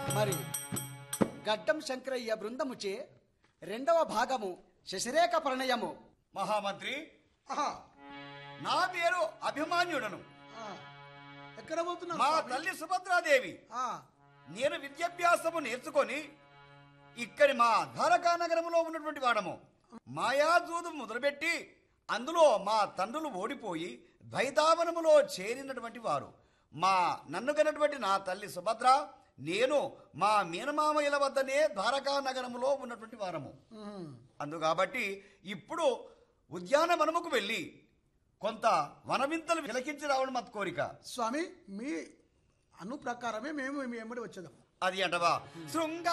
మరి గడ్డం శంకరయ్య బృందముచే రెండవ భాగము శశిరేఖ ప్రణయము మహామంత్రి ఆహా, నా పేరు అభిమాన్యుడను ఆ. ఎక్కడ పోతున్నావు మా స్వామి? తల్లి సుభద్రాదేవి ఆ, నేను విద్యాభ్యాసము నేర్చుకొని ఇక్కడి మా ద్వారకా నగరంలో ఉన్నటువంటి వాడము మాయాజూదు మొదలుపెట్టి అందులో మా తండ్రులు ఓడిపోయి ద్వైతావనములో చేరినటువంటి వారు మా నన్ను కన్నటువంటి నా తల్లి సుభద్ర నేను మా మీనమామయ్యల వద్దనే ద్వారకా నగరములో ఉన్నటువంటి వారము ఉమ్. అందు కాబట్టి ఇప్పుడు ఉద్యానవనముకు వెళ్ళి కొంత వనవింతలు విలకించి రావడం మా కోరిక స్వామి మీ అను ప్రకారమే మేము మీ ఎమ్మడి వచ్చేదాం అది అంటవా శృంగ